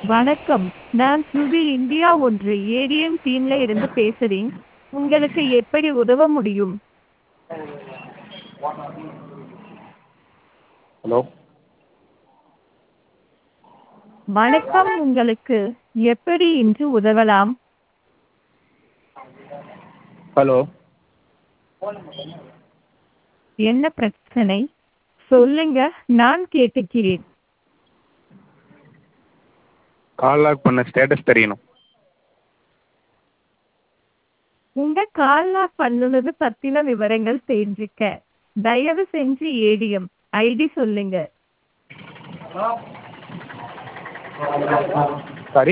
வணக்கம் நான் சுபி இந்தியா ஒன்று ஏடிஎம் டீம்ல இருந்து பேசுறேன் உங்களுக்கு எப்படி உதவ முடியும் ஹலோ வணக்கம் உங்களுக்கு எப்படி இன்று உதவலாம் ஹலோ என்ன பிரச்சனை சொல்லுங்க நான் கேட்டுக்கிறேன் கால் லாக் பண்ண ஸ்டேட்டஸ் தெரியணும் உங்க கால் லாக் பண்ணுனது பத்தின விவரங்கள் தெரிஞ்சுக்க தயவு செஞ்சு ஏடிஎம் ஐடி சொல்லுங்க சாரி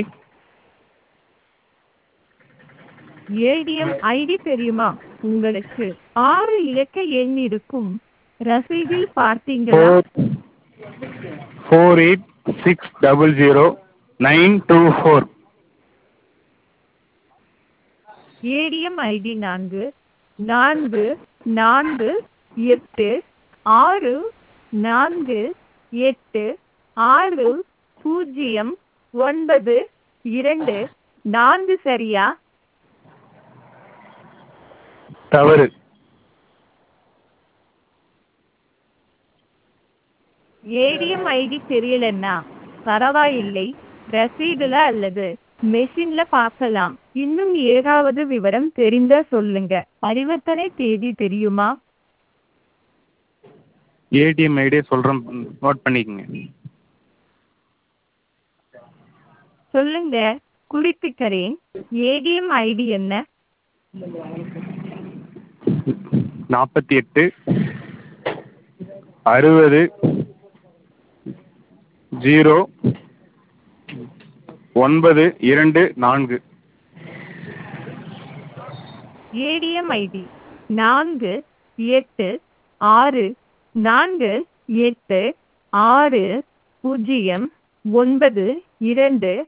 ஏடிஎம் ஐடி தெரியுமா உங்களுக்கு ஆறு இலக்க எண் இருக்கும் ரசீதில் பார்த்தீங்களா four four eight six double zero nine two four ATM ID நான்கு நான்கு நான்கு எட்டு ஆறு நான்கு எட்டு ஆறு பூஜ்ஜியம் ஒன்பது இரண்டு நான்கு சரியா தவறு ஏடிஎம் ஐடி தெரியலன்னா பரவாயில்லை ரசீதுல அல்லது மெஷின்ல பார்க்கலாம் இன்னும் ஏதாவது விவரம் தெரிந்தா சொல்லுங்க பரிவர்த்தனை தேதி தெரியுமா ஏடிஎம் ஐடியே சொல்கிறேன் நோட் பண்ணிக்கங்க சொல்லுங்க குறிப்பிக்கிறேன் ஏடிஎம் ஐடி என்ன நாற்பத்தி எட்டு அறுபது ஜீரோ ஒன்பது இரண்டு நான்கு ஏடிஎம் ஐடி நான்கு எட்டு ஆறு நான்கு எட்டு ஆறு பூஜ்ஜியம் ஒன்பது இரண்டு